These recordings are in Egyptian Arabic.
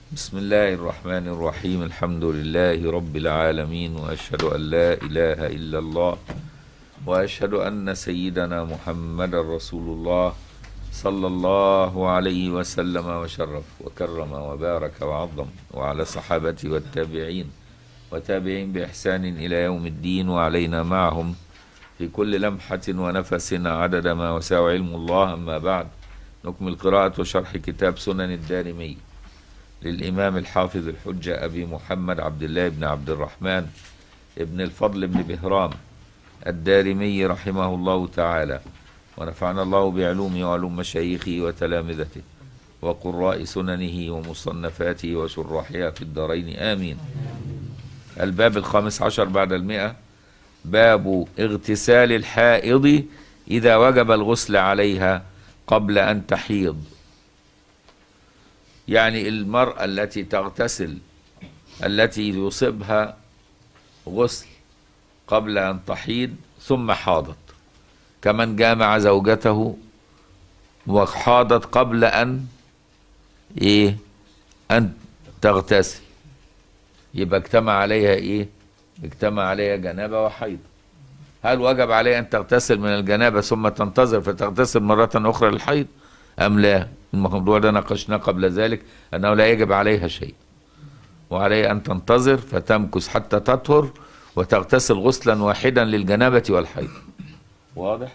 بسم الله الرحمن الرحيم الحمد لله رب العالمين واشهد ان لا اله الا الله واشهد ان سيدنا محمد رسول الله صلى الله عليه وسلم وشرف وكرم وبارك وعظم وعلى صحابته والتابعين وتابعين باحسان الى يوم الدين وعلينا معهم في كل لمحه ونفس عدد ما وسع علم الله اما بعد نكمل قراءه وشرح كتاب سنن الدارمي للإمام الحافظ الحجة أبي محمد عبد الله بن عبد الرحمن ابن الفضل بن بهرام الدارمي رحمه الله تعالى ونفعنا الله بعلومه وعلوم مشايخه وتلامذته وقراء سننه ومصنفاته وشراحها في الدارين آمين الباب الخامس عشر بعد المئة باب اغتسال الحائض إذا وجب الغسل عليها قبل أن تحيض يعني المرأة التي تغتسل التي يصيبها غسل قبل أن تحيض ثم حاضت كمن جامع زوجته وحاضت قبل أن إيه أن تغتسل يبقى اجتمع عليها إيه اجتمع عليها جنابة وحيض هل وجب عليها أن تغتسل من الجنابة ثم تنتظر فتغتسل مرة أخرى للحيض أم لا الموضوع ده ناقشناه قبل ذلك أنه لا يجب عليها شيء وعليها أن تنتظر فتمكث حتى تطهر وتغتسل غسلا واحدا للجنابة والحيض واضح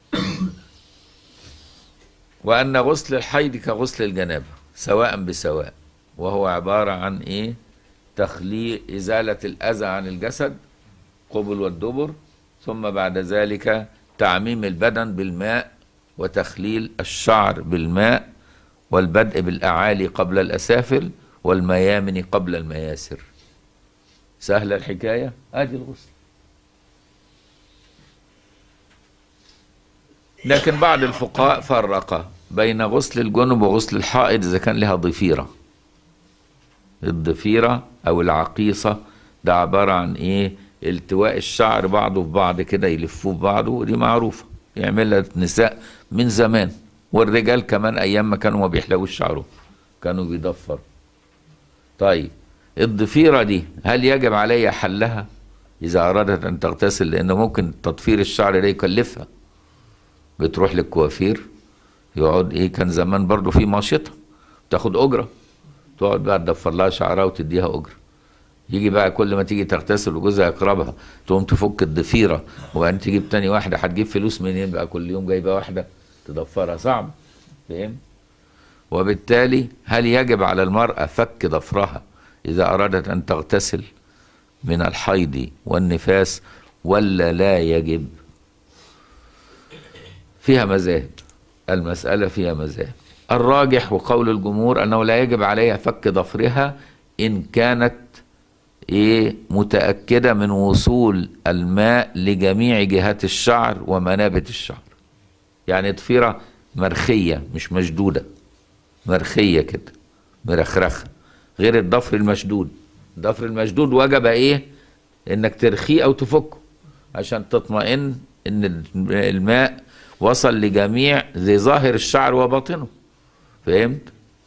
وأن غسل الحيض كغسل الجنابة سواء بسواء وهو عبارة عن إيه تخليء إزالة الأذى عن الجسد قبل والدبر ثم بعد ذلك تعميم البدن بالماء وتخليل الشعر بالماء والبدء بالأعالي قبل الأسافل والميامن قبل المياسر سهلة الحكاية أدي الغسل لكن بعض الفقهاء فرق بين غسل الجنب وغسل الحائض إذا كان لها ضفيرة الضفيرة أو العقيصة ده عبارة عن إيه التواء الشعر بعضه في بعض كده يلفوه في بعضه ودي معروفة يعملها النساء من زمان والرجال كمان ايام ما كانوا ما بيحلقوش شعرهم كانوا بيضفروا طيب الضفيرة دي هل يجب عليها حلها إذا أرادت أن تغتسل لأن ممكن تضفير الشعر ده يكلفها بتروح للكوافير يقعد إيه كان زمان برضو في ماشطة تاخد أجرة تقعد بقى تضفر لها شعرها وتديها أجرة يجي بقى كل ما تيجي تغتسل وجوزها يقربها تقوم تفك الضفيره وبعدين تجيب تاني واحده هتجيب فلوس منين بقى كل يوم جايبه واحده تضفرها صعب فاهم وبالتالي هل يجب على المراه فك ضفرها اذا ارادت ان تغتسل من الحيض والنفاس ولا لا يجب فيها مذاهب المساله فيها مذاهب الراجح وقول الجمهور انه لا يجب عليها فك ضفرها ان كانت ايه متأكدة من وصول الماء لجميع جهات الشعر ومنابت الشعر يعني ضفيرة مرخية مش مشدودة مرخية كده مرخرخة غير الضفر المشدود الضفر المشدود وجب ايه انك ترخيه او تفكه عشان تطمئن ان الماء وصل لجميع لظاهر الشعر وباطنه فهمت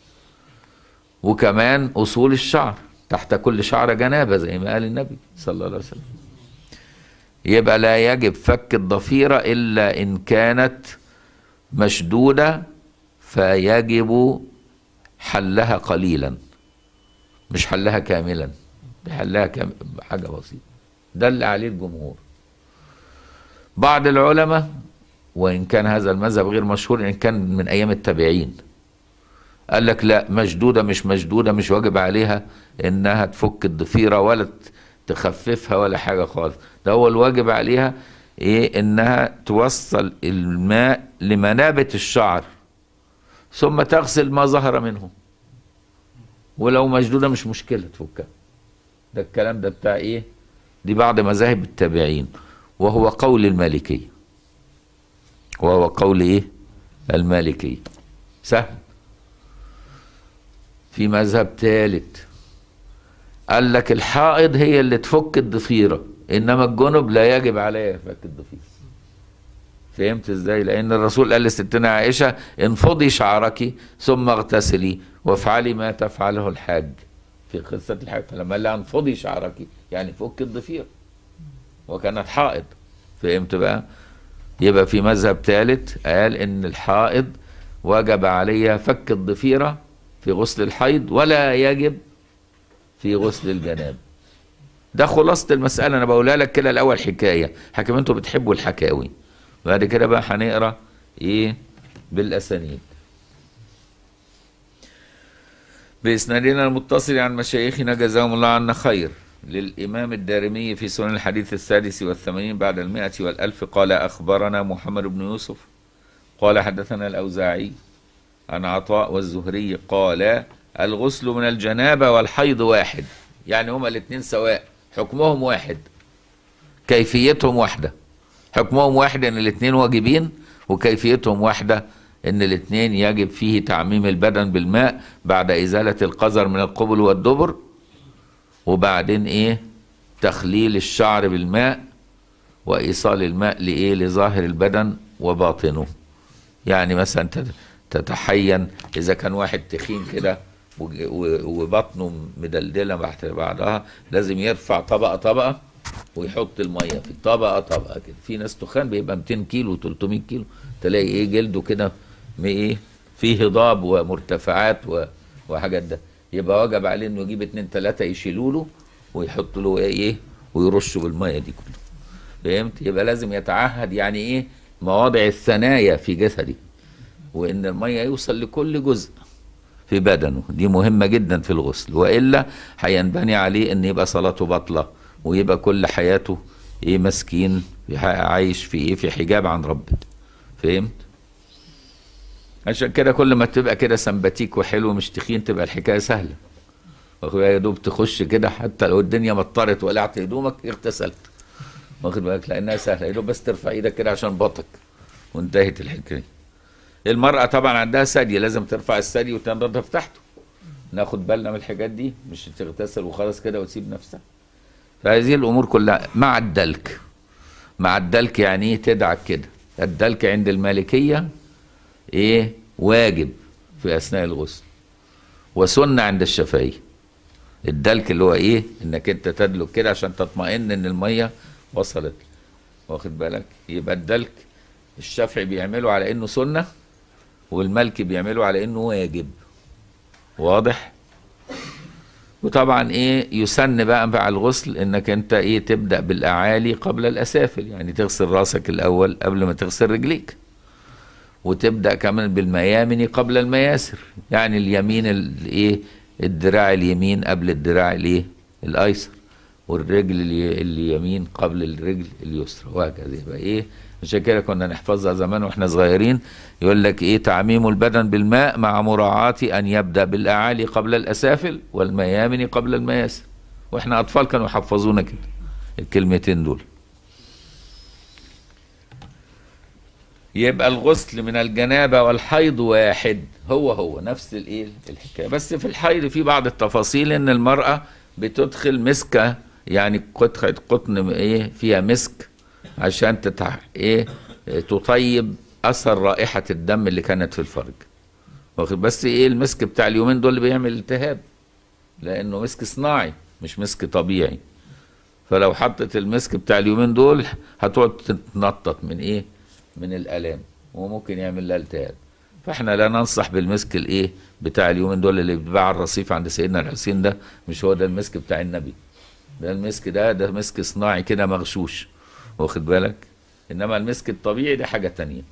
وكمان اصول الشعر تحت كل شعر جنابه زي ما قال النبي صلى الله عليه وسلم يبقى لا يجب فك الضفيره الا ان كانت مشدوده فيجب حلها قليلا مش حلها كاملا حلها كام حاجه بسيطه ده اللي عليه الجمهور بعض العلماء وان كان هذا المذهب غير مشهور ان كان من ايام التابعين قال لك لا مشدودة مش مشدودة مش واجب عليها انها تفك الضفيرة ولا تخففها ولا حاجة خالص ده هو الواجب عليها ايه انها توصل الماء لمنابت الشعر ثم تغسل ما ظهر منه ولو مشدودة مش مشكلة تفكها ده الكلام ده بتاع ايه دي بعض مذاهب التابعين وهو قول المالكية وهو قول ايه المالكية سهل في مذهب ثالث قال لك الحائض هي اللي تفك الضفيره انما الجنب لا يجب عليها فك الضفيره فهمت ازاي لان الرسول قال لستنا عائشه انفضي شعرك ثم اغتسلي وافعلي ما تفعله الحاج في قصه الحاج فلما قال لها انفضي شعرك يعني فك الضفير وكانت حائض فهمت بقى يبقى في مذهب ثالث قال ان الحائض وجب عليها فك الضفيره في غسل الحيض ولا يجب في غسل الجناب ده خلاصة المسألة أنا بقولها لك كده الأول حكاية حكم أنتوا بتحبوا الحكاوي بعد كده بقى هنقرا إيه بالأسانيد بإسنادنا المتصل عن مشايخنا جزاهم الله عنا خير للإمام الدارمي في سنن الحديث السادس والثمانين بعد المائة والألف قال أخبرنا محمد بن يوسف قال حدثنا الأوزاعي عن عطاء والزهري قال الغسل من الجنابة والحيض واحد يعني هما الاثنين سواء حكمهم واحد كيفيتهم واحدة حكمهم واحد ان الاثنين واجبين وكيفيتهم واحدة ان الاثنين يجب فيه تعميم البدن بالماء بعد ازالة القذر من القبل والدبر وبعدين ايه تخليل الشعر بالماء وايصال الماء لايه لظاهر البدن وباطنه يعني مثلا تت- تتحين اذا كان واحد تخين كده وج- و- وبطنه مدلدله تحت بعضها لازم يرفع طبقه طبقه ويحط الميه في طبقه طبقه كده في ناس تخان بيبقى 200 كيلو 300 كيلو تلاقي ايه جلده كده م- ايه فيه هضاب ومرتفعات و- وحاجات ده يبقى وجب عليه انه يجيب اتنين تلاته يشيلوا له ويحطوا له ايه ويرشوا بالميه دي كله فهمت يبقى لازم يتعهد يعني ايه مواضع الثنايا في جسدي وان الميه يوصل لكل جزء في بدنه دي مهمه جدا في الغسل والا هينبني عليه ان يبقى صلاته باطله ويبقى كل حياته ايه مسكين عايش في ايه في حجاب عن ربه فهمت عشان كده كل ما تبقى كده سمباتيك وحلو مش تخين تبقى الحكايه سهله واخد بالك يا دوب تخش كده حتى لو الدنيا مطرت وقلعت هدومك اغتسلت واخد بالك لانها سهله يا دوب بس ترفع ايدك كده عشان بطك وانتهت الحكايه المرأة طبعا عندها ثدي لازم ترفع الثدي وتنضف تحته ناخد بالنا من الحاجات دي مش تغتسل وخلاص كده وتسيب نفسها فهذه الأمور كلها مع الدلك مع الدلك يعني ايه تدعك كده الدلك عند المالكية ايه واجب في أثناء الغسل وسنة عند الشافعية الدلك اللي هو ايه انك انت تدلك كده عشان تطمئن ان المية وصلت واخد بالك يبقى الدلك الشافعي بيعمله على انه سنه والمالكي بيعمله على انه واجب واضح وطبعا ايه يسن بقى مع الغسل انك انت ايه تبدا بالاعالي قبل الاسافل يعني تغسل راسك الاول قبل ما تغسل رجليك وتبدا كمان بالميامن قبل المياسر يعني اليمين الايه الدراع اليمين قبل الدراع الايه الايسر والرجل الي- اليمين قبل الرجل اليسرى وهكذا يبقى ايه عشان كده كنا نحفظها زمان واحنا صغيرين يقول لك ايه تعميم البدن بالماء مع مراعاة ان يبدا بالاعالي قبل الاسافل والميامن قبل المياسر واحنا اطفال كانوا يحفظونا كده الكلمتين دول يبقى الغسل من الجنابه والحيض واحد هو هو نفس الايه الحكايه بس في الحيض في بعض التفاصيل ان المراه بتدخل مسكه يعني قطعه قطن ايه فيها مسك عشان تتح ايه تطيب اثر رائحه الدم اللي كانت في الفرج واخد بس ايه المسك بتاع اليومين دول اللي بيعمل التهاب لانه مسك صناعي مش مسك طبيعي فلو حطت المسك بتاع اليومين دول هتقعد تتنطط من ايه من الالام وممكن يعمل لها التهاب فاحنا لا ننصح بالمسك الايه بتاع اليومين دول اللي بيتباع على الرصيف عند سيدنا الحسين ده مش هو ده المسك بتاع النبي ده المسك ده ده مسك صناعي كده مغشوش واخد بالك انما المسك الطبيعي ده حاجه تانية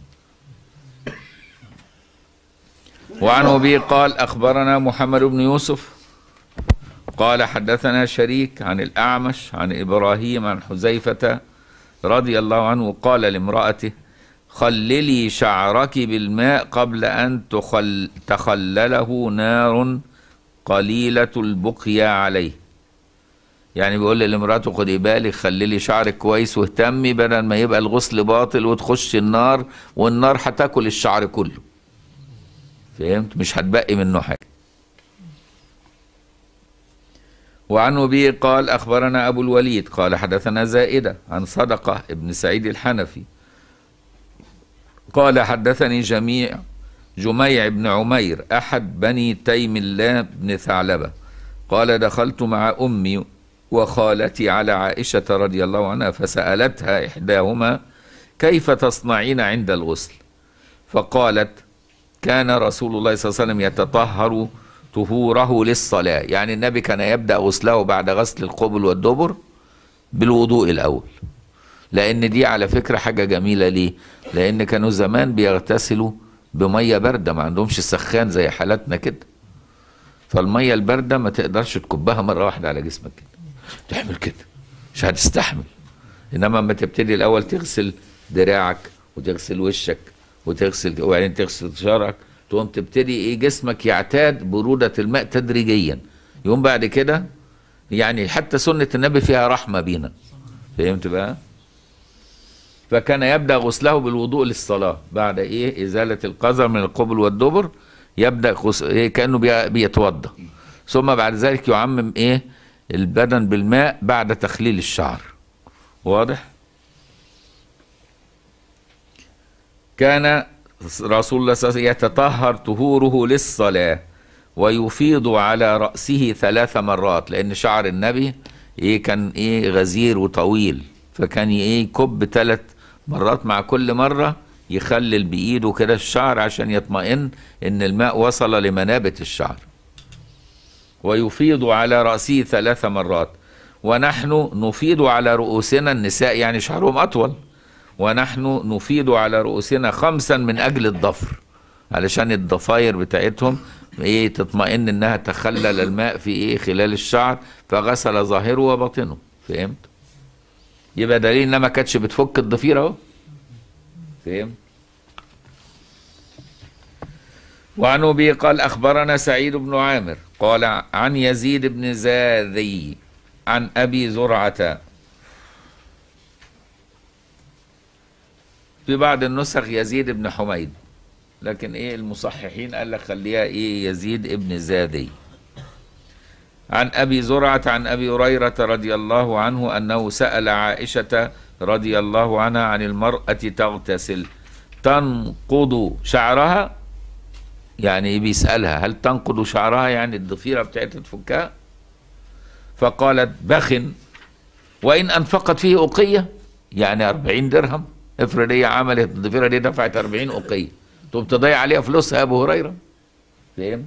وعن ابي قال اخبرنا محمد بن يوسف قال حدثنا شريك عن الاعمش عن ابراهيم عن حذيفه رضي الله عنه قال لامراته خللي شعرك بالماء قبل ان تخل تخلله نار قليله البقيا عليه يعني بيقول لمراته خدي بالك خللي شعرك كويس واهتمي بدل ما يبقى الغسل باطل وتخش النار والنار هتاكل الشعر كله فهمت مش هتبقي منه حاجه وعن أبي قال أخبرنا أبو الوليد قال حدثنا زائدة عن صدقة ابن سعيد الحنفي قال حدثني جميع جميع بن عمير أحد بني تيم الله بن ثعلبة قال دخلت مع أمي وخالتي على عائشة رضي الله عنها فسألتها إحداهما كيف تصنعين عند الغسل فقالت كان رسول الله صلى الله عليه وسلم يتطهر طهوره للصلاة يعني النبي كان يبدأ غسله بعد غسل القبل والدبر بالوضوء الأول لأن دي على فكرة حاجة جميلة ليه لأن كانوا زمان بيغتسلوا بمية باردة ما عندهمش سخان زي حالاتنا كده فالمية الباردة ما تقدرش تكبها مرة واحدة على جسمك كده تعمل كده مش هتستحمل انما لما تبتدي الاول تغسل دراعك وتغسل وشك وتغسل وبعدين تغسل شعرك تقوم تبتدي ايه جسمك يعتاد برودة الماء تدريجيا يقوم بعد كده يعني حتى سنة النبي فيها رحمة بينا فهمت بقى فكان يبدأ غسله بالوضوء للصلاة بعد ايه ازالة القذر من القبل والدبر يبدأ غسل إيه كأنه بي- بيتوضا ثم بعد ذلك يعمم ايه البدن بالماء بعد تخليل الشعر واضح كان رسول الله صلى الله عليه وسلم يتطهر طهوره للصلاة ويفيض على رأسه ثلاث مرات لأن شعر النبي إيه كان إيه غزير وطويل فكان إيه يكب ثلاث مرات مع كل مرة يخلل بإيده كده الشعر عشان يطمئن إن الماء وصل لمنابت الشعر ويفيض على رأسه ثلاث مرات ونحن نفيض على رؤوسنا النساء يعني شعرهم أطول ونحن نفيض على رؤوسنا خمسا من أجل الضفر علشان الضفاير بتاعتهم ايه تطمئن انها تخلل الماء في ايه خلال الشعر فغسل ظاهره وباطنه فهمت يبقى دليل انها ما كانتش بتفك الضفيره اهو فهمت وعن ابي قال اخبرنا سعيد بن عامر قال عن يزيد بن زاذي عن ابي زرعه في بعض النسخ يزيد بن حميد لكن ايه المصححين قال لك خليها ايه يزيد ابن زادي عن ابي زرعه عن ابي هريره رضي الله عنه انه سال عائشه رضي الله عنها عن المراه تغتسل تنقض شعرها يعني إيه بيسالها هل تنقض شعرها يعني الضفيره بتاعتها تفكها فقالت بخ وان انفقت فيه اقيه يعني 40 درهم افرض هي عملت الضفيره دي دفعت 40 اقيه تقوم تضيع عليها فلوسها يا ابو هريره فهم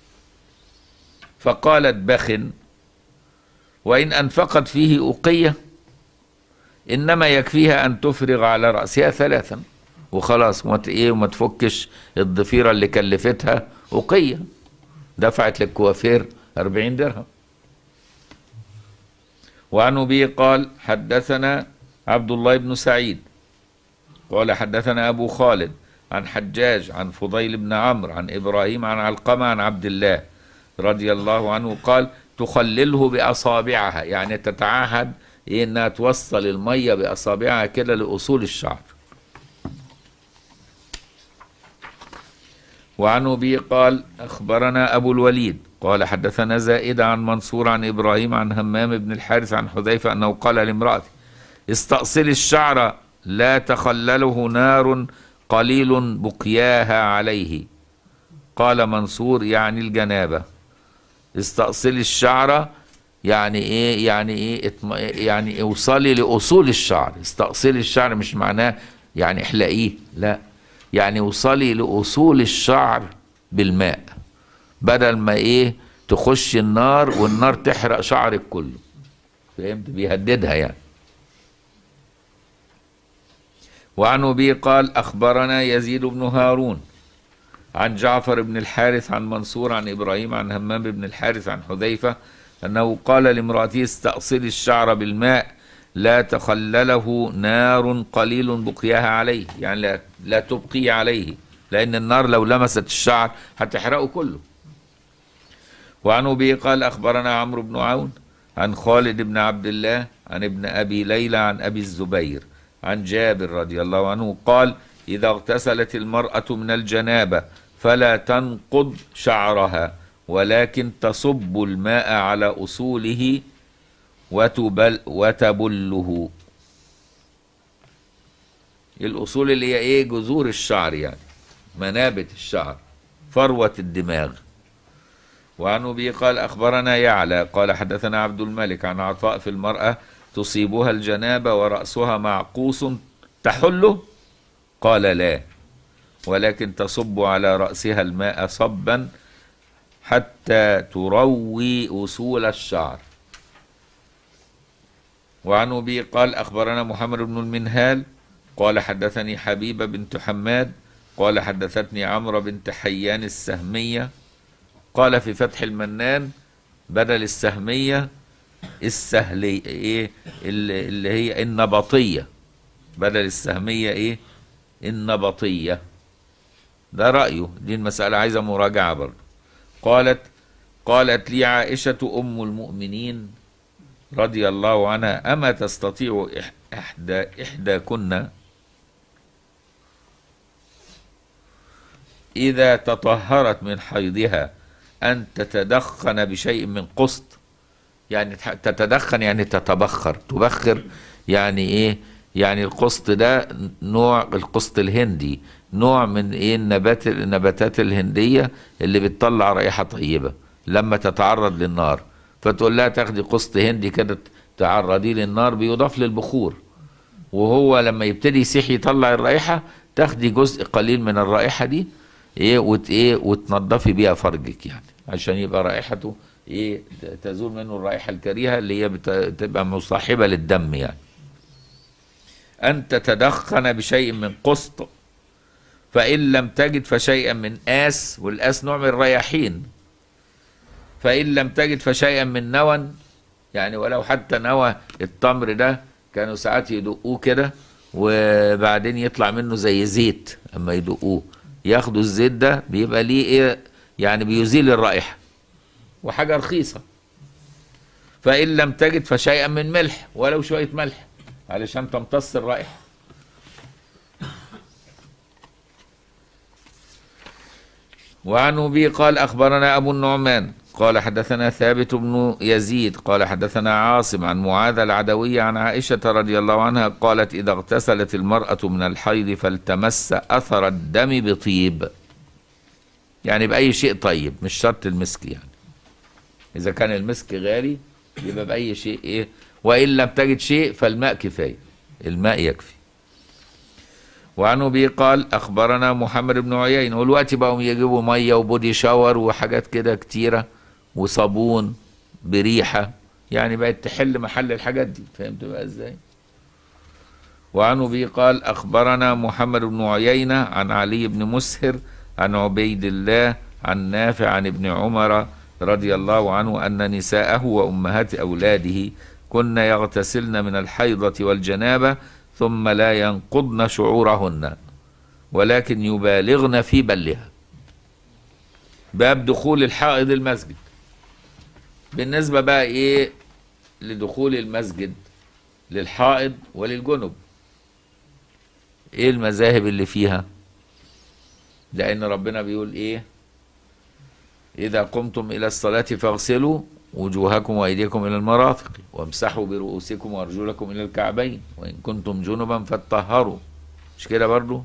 فقالت بخ وان انفقت فيه اقيه انما يكفيها ان تفرغ على راسها ثلاثا وخلاص وما ت- ايه وما تفكش الضفيره اللي كلفتها اقيه دفعت للكوافير 40 درهم وعن ابي قال حدثنا عبد الله بن سعيد قال حدثنا ابو خالد عن حجاج عن فضيل بن عمرو عن ابراهيم عن علقمه عن عبد الله رضي الله عنه قال تخلله باصابعها يعني تتعهد إيه انها توصل الميه باصابعها كده لاصول الشعر وعن ابي قال اخبرنا ابو الوليد قال حدثنا زائد عن منصور عن ابراهيم عن همام بن الحارث عن حذيفه انه قال لامراته استأصل الشعر لا تخلله نار قليل بقياها عليه قال منصور يعني الجنابة استأصل الشعر يعني ايه يعني ايه اطم... يعني اوصلي لأصول الشعر استأصل الشعر مش معناه يعني احلقيه لا يعني اوصلي لأصول الشعر بالماء بدل ما ايه تخش النار والنار تحرق شعرك كله فهمت بيهددها يعني وعن ابي قال اخبرنا يزيد بن هارون عن جعفر بن الحارث عن منصور عن ابراهيم عن همام بن الحارث عن حذيفه انه قال لامراته استأصل الشعر بالماء لا تخلله نار قليل بقياها عليه يعني لا, لا تبقي عليه لان النار لو لمست الشعر هتحرقه كله وعن ابي قال اخبرنا عمرو بن عون عن خالد بن عبد الله عن ابن ابي ليلى عن ابي الزبير عن جابر رضي الله عنه قال اذا اغتسلت المراه من الجنابه فلا تنقض شعرها ولكن تصب الماء على اصوله وتبل وتبله الأصول اللي هي إيه جذور الشعر يعني منابت الشعر فروة الدماغ وعن أبي قال أخبرنا يعلى قال حدثنا عبد الملك عن عطاء في المرأة تصيبها الجنابة ورأسها معقوس تحله قال لا ولكن تصب على رأسها الماء صبا حتى تروي أصول الشعر وعن أبي قال أخبرنا محمد بن المنهال قال حدثني حبيبة بنت حماد قال حدثتني عمرو بنت حيان السهمية قال في فتح المنان بدل السهمية السهلية ايه اللي اللي هي النبطية بدل السهمية ايه النبطية ده رأيه دي المسألة عايزة مراجعة برضه قالت قالت لي عائشة أم المؤمنين رضي الله عنها أما تستطيع إح- إحدى إحداكن إذا تطهرت من حيضها أن تتدخن بشيء من قسط يعني تح- تتدخن يعني تتبخر تبخر يعني إيه يعني القسط ده نوع القسط الهندي نوع من إيه النبات النباتات الهندية اللي بتطلع رائحة طيبة لما تتعرض للنار فتقول لها تاخدي قسط هندي كده تعرضيه للنار بيضاف للبخور وهو لما يبتدي يسيح يطلع الرائحه تاخدي جزء قليل من الرائحه دي ايه وت ايه وتنضفي بيها فرجك يعني عشان يبقى رائحته ايه ت- تزول منه الرائحه الكريهه اللي هي بت- بتبقى مصاحبه للدم يعني ان تتدخن بشيء من قسط فان لم تجد فشيئا من آس والآس نوع من الرياحين فإن لم تجد فشيئا من نوى يعني ولو حتى نوى التمر ده كانوا ساعات يدقوه كده وبعدين يطلع منه زي زيت اما يدقوه ياخدوا الزيت ده بيبقى ليه ايه يعني بيزيل الرائحه وحاجه رخيصه فان لم تجد فشيئا من ملح ولو شويه ملح علشان تمتص الرائحه وعن أبي قال أخبرنا أبو النعمان قال حدثنا ثابت بن يزيد قال حدثنا عاصم عن معاذ العدوية عن عائشة رضي الله عنها قالت إذا اغتسلت المرأة من الحيض فالتمس أثر الدم بطيب يعني بأي شيء طيب مش شرط المسك يعني إذا كان المسك غالي يبقى بأي شيء إيه وإن لم تجد شيء فالماء كفاية الماء يكفي وعن ابي قال اخبرنا محمد بن عيين والوقت بقوا يجيبوا ميه وبودي شاور وحاجات كده كتيره وصابون بريحه يعني بقت تحل محل الحاجات دي فهمت بقى ازاي وعن ابي قال اخبرنا محمد بن عيينه عن علي بن مسهر عن عبيد الله عن نافع عن ابن عمر رضي الله عنه ان نساءه وامهات اولاده كن يغتسلن من الحيضه والجنابه ثم لا ينقضن شعورهن ولكن يبالغن في بلها باب دخول الحائض المسجد بالنسبة بقى ايه لدخول المسجد للحائض وللجنب ايه المذاهب اللي فيها لان ربنا بيقول ايه اذا قمتم الى الصلاة فاغسلوا وجوهكم وايديكم الى المرافق وامسحوا برؤوسكم وارجلكم الى الكعبين وان كنتم جنبا فاتطهروا مش كده برضو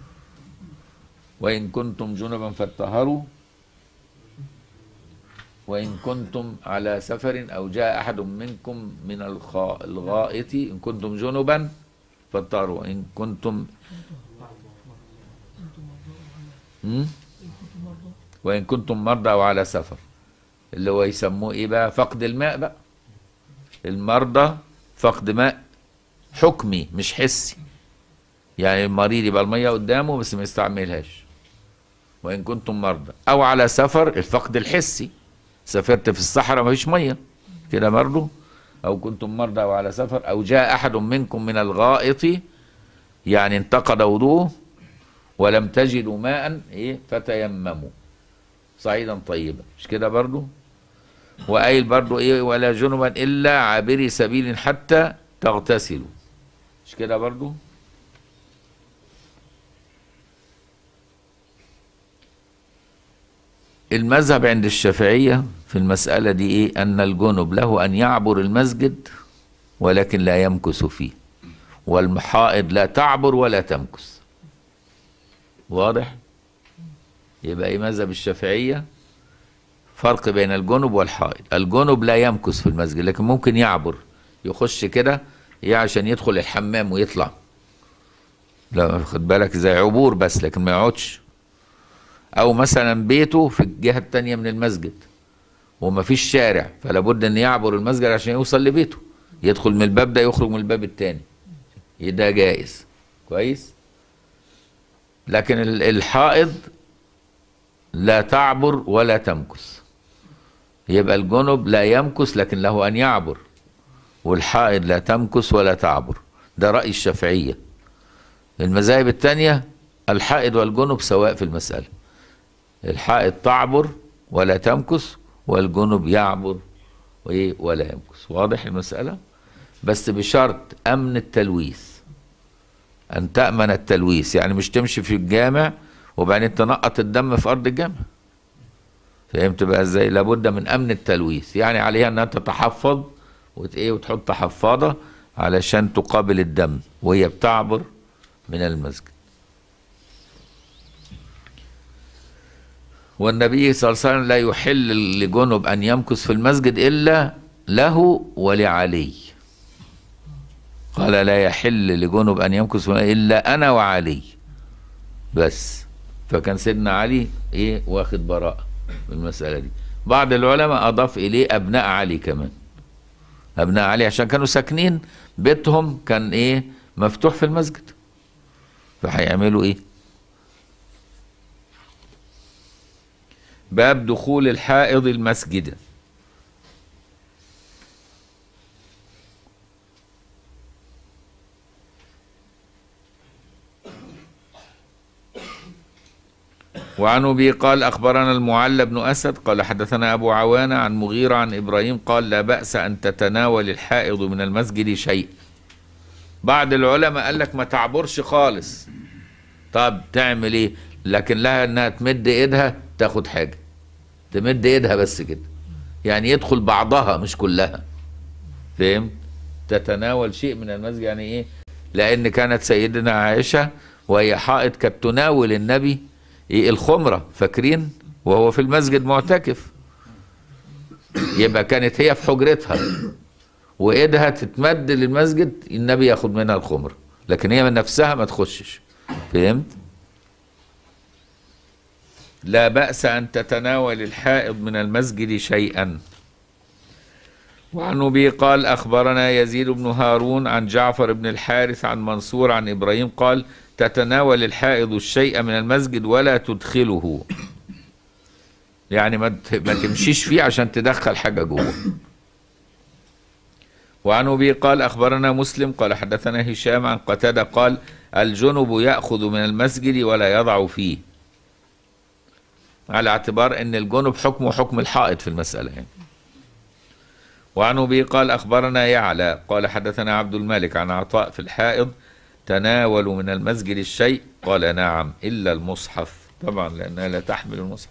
وان كنتم جنبا فاتطهروا وإن كنتم على سفر أو جاء أحد منكم من الخا- الغائط إن كنتم جنبا فاضطروا إن كنتم مم؟ وإن كنتم مرضى أو على سفر اللي هو يسموه إيه بقى فقد الماء بقى المرضى فقد ماء حكمي مش حسي يعني المريض يبقى المية قدامه بس ما يستعملهاش وإن كنتم مرضى أو على سفر الفقد الحسي سافرت في الصحراء ما فيش ميه كده برضه او كنتم مرضى او على سفر او جاء احد منكم من الغائط يعني انتقد وضوءه ولم تجدوا ماء ايه فتيمموا صعيدا طيبا مش كده برضه وقايل برضه ايه ولا جنبا الا عابري سبيل حتى تغتسلوا مش كده برضه المذهب عند الشافعية في المسألة دي إيه أن الجنب له أن يعبر المسجد ولكن لا يمكث فيه والحائض لا تعبر ولا تمكث واضح يبقى ايه مذهب الشافعيه فرق بين الجنب والحائض الجنب لا يمكث في المسجد لكن ممكن يعبر يخش كده ايه عشان يدخل الحمام ويطلع لا خد بالك زي عبور بس لكن ما يقعدش او مثلا بيته في الجهه التانية من المسجد وما فيش شارع فلا بد ان يعبر المسجد عشان يوصل لبيته يدخل من الباب ده يخرج من الباب التاني ده جائز كويس لكن ال- الحائض لا تعبر ولا تمكث يبقى الجنب لا يمكث لكن له ان يعبر والحائض لا تمكث ولا تعبر ده رأي الشافعية المذاهب التانية الحائض والجنب سواء في المسألة الحائض تعبر ولا تمكث والجنب يعبر وإيه ولا يمكث واضح المسألة بس بشرط أمن التلويث أن تأمن التلويث يعني مش تمشي في الجامع وبعدين تنقط الدم في أرض الجامع فهمت بقى ازاي لابد من امن التلويث يعني عليها انها تتحفظ وت ايه وتحط حفاضه علشان تقابل الدم وهي بتعبر من المسجد والنبي صلى الله عليه وسلم لا يحل لجنب ان يمكث في المسجد الا له ولعلي قال لا يحل لجنب ان يمكث في- الا انا وعلي بس فكان سيدنا علي ايه واخد براءه في المساله دي بعض العلماء اضاف اليه ابناء علي كمان ابناء علي عشان كانوا ساكنين بيتهم كان ايه مفتوح في المسجد فهيعملوا ايه باب دخول الحائض المسجد وعن ابي قال اخبرنا المعلى بن اسد قال حدثنا ابو عوانه عن مغيره عن ابراهيم قال لا باس ان تتناول الحائض من المسجد شيء بعض العلماء قال لك ما تعبرش خالص طب تعمل ايه لكن لها انها تمد ايدها تاخد حاجه تمد ايدها بس كده يعني يدخل بعضها مش كلها فهمت تتناول شيء من المسجد يعني ايه لان كانت سيدنا عائشه وهي حائض كانت تناول النبي إيه الخمره فاكرين وهو في المسجد معتكف يبقى كانت هي في حجرتها وايدها تتمد للمسجد النبي ياخد منها الخمره لكن هي من نفسها ما تخشش فهمت لا بأس أن تتناول الحائض من المسجد شيئا وعن أبي قال أخبرنا يزيد بن هارون عن جعفر بن الحارث عن منصور عن إبراهيم قال تتناول الحائض الشيء من المسجد ولا تدخله يعني ما ت- ما تمشيش فيه عشان تدخل حاجة جوه وعن أبي قال أخبرنا مسلم قال حدثنا هشام عن قتادة قال الجنب يأخذ من المسجد ولا يضع فيه على اعتبار ان الجنب حكمه حكم الحائط في المسألة يعني. وعن أبي قال أخبرنا يعلى قال حدثنا عبد الملك عن عطاء في الحائض تناول من المسجد الشيء قال نعم إلا المصحف طبعا لأنها لا تحمل المصحف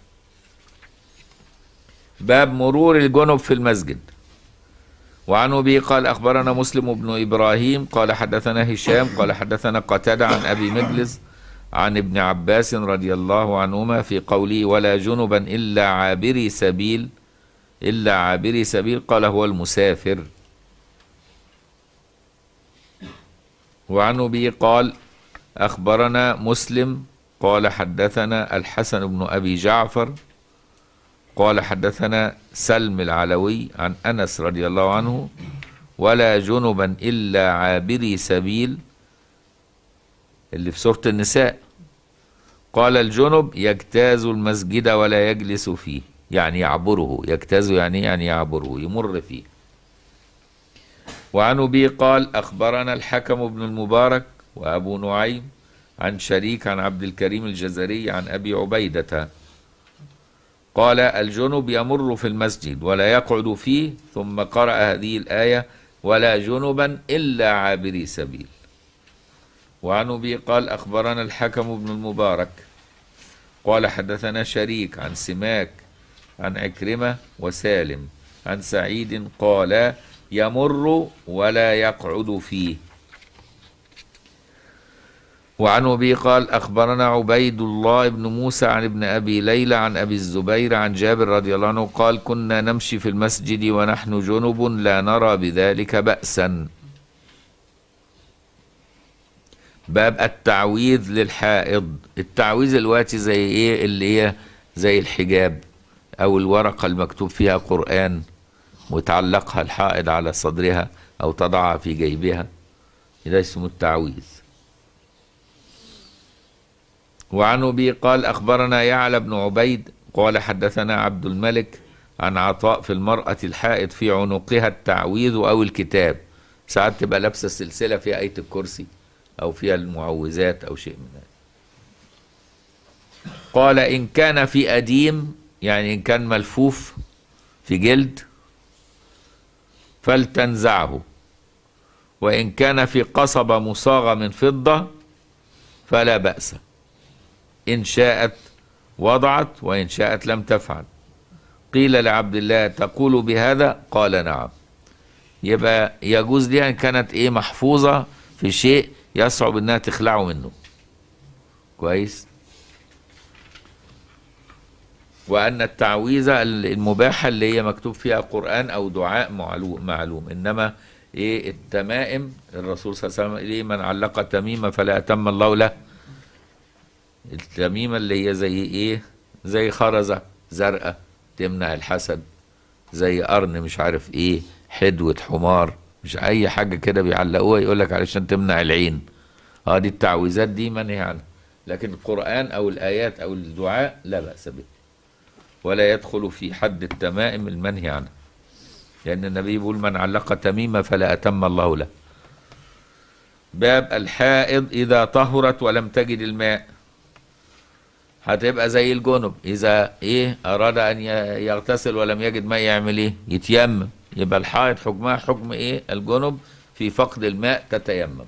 باب مرور الجنب في المسجد وعن أبي قال أخبرنا مسلم بن إبراهيم قال حدثنا هشام قال حدثنا قتادة عن أبي مجلس عن ابن عباس رضي الله عنهما في قوله ولا جنبا إلا عابري سبيل إلا عابري سبيل قال هو المسافر وعن أبي قال أخبرنا مسلم قال حدثنا الحسن بن أبي جعفر قال حدثنا سلم العلوي عن أنس رضي الله عنه ولا جنبا إلا عابري سبيل اللي في سورة النساء قال الجنب يجتاز المسجد ولا يجلس فيه يعني يعبره يجتاز يعني يعني يعبره يمر فيه وعن أبي قال أخبرنا الحكم بن المبارك وأبو نعيم عن شريك عن عبد الكريم الجزري عن أبي عبيدة قال الجنب يمر في المسجد ولا يقعد فيه ثم قرأ هذه الآية ولا جنبا إلا عابري سبيل وعن أبي قال أخبرنا الحكم بن المبارك قال حدثنا شريك عن سماك عن عكرمة وسالم عن سعيد قال يمر ولا يقعد فيه وعن أبي قال أخبرنا عبيد الله بن موسى عن ابن أبي ليلى عن أبي الزبير عن جابر رضي الله عنه قال كنا نمشي في المسجد ونحن جنب لا نرى بذلك بأسا باب التعويذ للحائض التعويذ الوقت زي ايه اللي هي زي الحجاب او الورقة المكتوب فيها قرآن وتعلقها الحائض على صدرها او تضعها في جيبها ده اسمه التعويذ وعن ابي قال اخبرنا يعلى بن عبيد قال حدثنا عبد الملك عن عطاء في المرأة الحائض في عنقها التعويذ او الكتاب ساعات تبقى لابسة سلسلة فيها آية الكرسي او فيها المعوذات او شيء من هذا قال ان كان في اديم يعني ان كان ملفوف في جلد فلتنزعه وان كان في قصبة مصاغة من فضة فلا بأس إن شاءت وضعت وإن شاءت لم تفعل قيل لعبد الله تقول بهذا قال نعم يبقى يجوز لها إن كانت إيه محفوظة في شيء يصعب إنها تخلعه منه كويس وأن التعويذة المباحة اللي هي مكتوب فيها قرآن أو دعاء معلوم, معلوم إنما إيه التمائم الرسول صلى الله عليه وسلم إيه من علق تميمة فلا أتم الله له التميمة اللي هي زي ايه زي خرزة زرقاء تمنع الحسد زي قرن مش عارف ايه حدوة حمار مش اي حاجة كده بيعلقوها يقولك علشان تمنع العين اه دي التعويذات دي منهي عنها لكن القرآن او الايات او الدعاء لا بأس به ولا يدخل في حد التمائم المنهي عنها لأن النبي يقول من علق تميمة فلا أتم الله له باب الحائض إذا طهرت ولم تجد الماء هتبقى زي الجنب اذا ايه اراد ان يغتسل ولم يجد ماء يعمل ايه يتيمم يبقى الحائض حكمها حكم ايه الجنب في فقد الماء تتيمم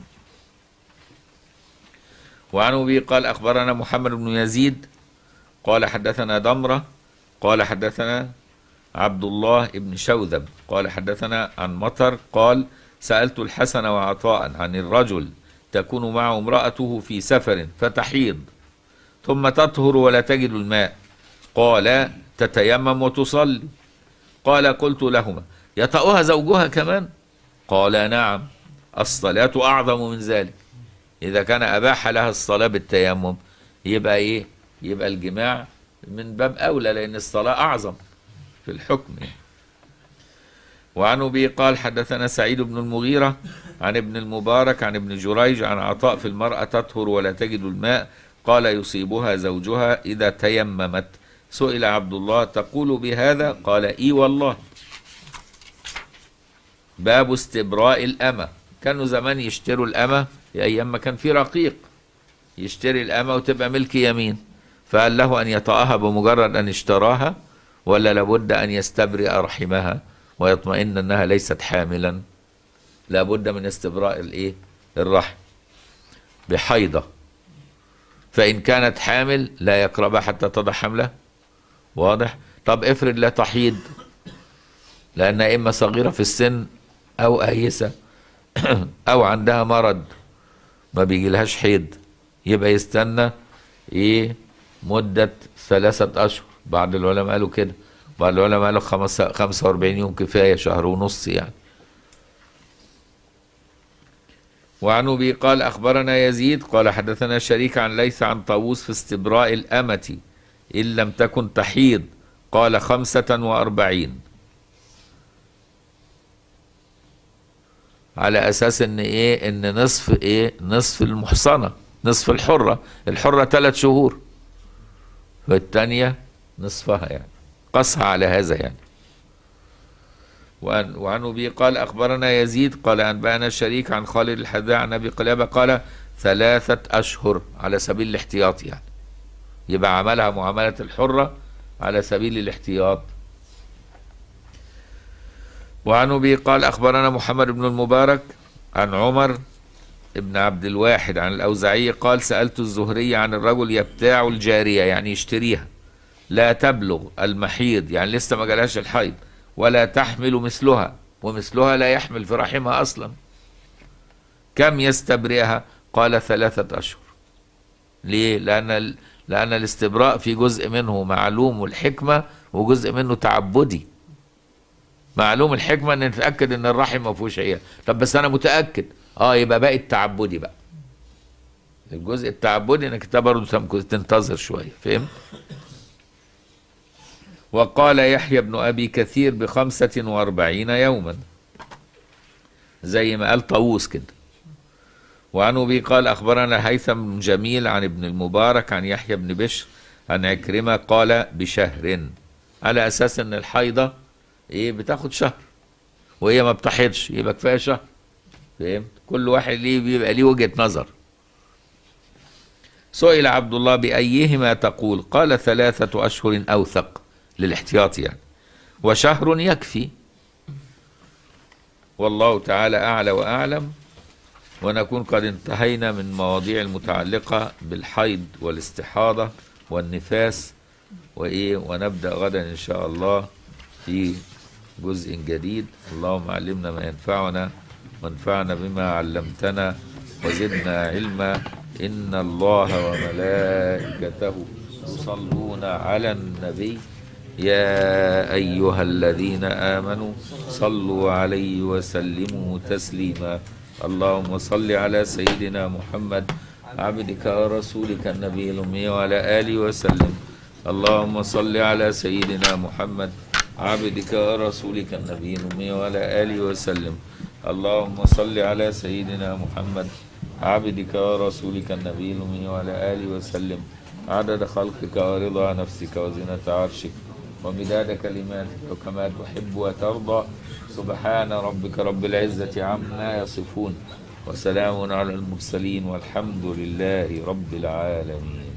وعن ابي قال اخبرنا محمد بن يزيد قال حدثنا دمره قال حدثنا عبد الله بن شوذب قال حدثنا عن مطر قال سالت الحسن وعطاء عن الرجل تكون معه امراته في سفر فتحيض ثم تطهر ولا تجد الماء قال تتيمم وتصلي قال قلت لهما يطأها زوجها كمان قال نعم الصلاة أعظم من ذلك إذا كان أباح لها الصلاة بالتيمم يبقى إيه يبقى الجماع من باب أولى لأن الصلاة أعظم في الحكم يعني. وعن أبي قال حدثنا سعيد بن المغيرة عن ابن المبارك عن ابن جريج عن عطاء في المرأة تطهر ولا تجد الماء قال يصيبها زوجها إذا تيممت سئل عبد الله تقول بهذا قال إي والله باب استبراء الأمة كانوا زمان يشتروا الأمة أيام ما كان في رقيق يشتري الأمة وتبقى ملك يمين فقال له أن يطأها بمجرد أن اشتراها ولا لابد أن يستبرئ رحمها ويطمئن أنها ليست حاملا لابد من استبراء الإيه الرحم بحيضة فإن كانت حامل لا يقربها حتى تضع حمله واضح طب افرض لا تحيض لأنها إما صغيرة في السن أو آيسة أو عندها مرض ما بيجيلهاش حيض يبقى يستنى إيه مدة ثلاثة أشهر بعض العلماء قالوا كده بعض العلماء قالوا خمسة 45 يوم كفاية شهر ونص يعني وعن ابي قال اخبرنا يزيد قال حدثنا شريك عن ليس عن طاووس في استبراء الامة ان لم تكن تحيض قال خمسة واربعين على اساس ان ايه ان نصف ايه نصف المحصنة نصف الحرة الحرة ثلاث شهور والثانية نصفها يعني قصها على هذا يعني وعن, وعن أبي قال أخبرنا يزيد قال أنبأنا الشريك عن خالد الحذاء عن أبي قلابة قال ثلاثة أشهر على سبيل الاحتياط يعني يبقى عملها معاملة الحرة على سبيل الاحتياط وعن أبي قال أخبرنا محمد بن المبارك عن عمر ابن عبد الواحد عن الأوزعي قال سألت الزهري عن الرجل يبتاع الجارية يعني يشتريها لا تبلغ المحيض يعني لسه ما جالهاش الحيض ولا تحمل مثلها ومثلها لا يحمل في رحمها أصلا كم يستبرئها قال ثلاثة أشهر ليه لان ال- لان الاستبراء في جزء منه معلوم والحكمه وجزء منه تعبدي معلوم الحكمه ان نتاكد ان الرحم ما فيهوش عيال طب بس انا متاكد اه يبقى باقي التعبدي بقى الجزء التعبدي انك انت برضه تم- تنتظر شويه فهمت وقال يحيى بن ابي كثير بخمسة واربعين يوما زي ما قال طاووس كده وعن ابي قال اخبرنا هيثم بن جميل عن ابن المبارك عن يحيى بن بشر عن عكرمه قال بشهر على اساس ان الحيضه ايه بتاخد شهر وهي ما بتحيضش يبقى كفايه شهر فهمت كل واحد ليه بيبقى ليه وجهه نظر سئل عبد الله بايهما تقول قال ثلاثه اشهر اوثق للاحتياط يعني وشهر يكفي والله تعالى اعلى واعلم ونكون قد انتهينا من مواضيع المتعلقة بالحيض والاستحاضة والنفاس وإيه ونبدأ غدا إن شاء الله في جزء جديد اللهم علمنا ما ينفعنا وانفعنا بما علمتنا وزدنا علما إن الله وملائكته يصلون على النبي يا أيها الذين آمنوا صلوا عليه وسلموا تسليما اللهم صل على سيدنا محمد عبدك ورسولك النبي الأمي وعلى آله وسلم اللهم صل على سيدنا محمد عبدك ورسولك النبي الأمي وعلى آله وسلم اللهم صل على سيدنا محمد عبدك ورسولك النبي الأمي وعلى آله وسلم عدد خلقك ورضا نفسك وزنة عرشك ومداد كلماتك وكما تحب وترضى سبحان ربك رب العزة عما يصفون وسلام على المرسلين والحمد لله رب العالمين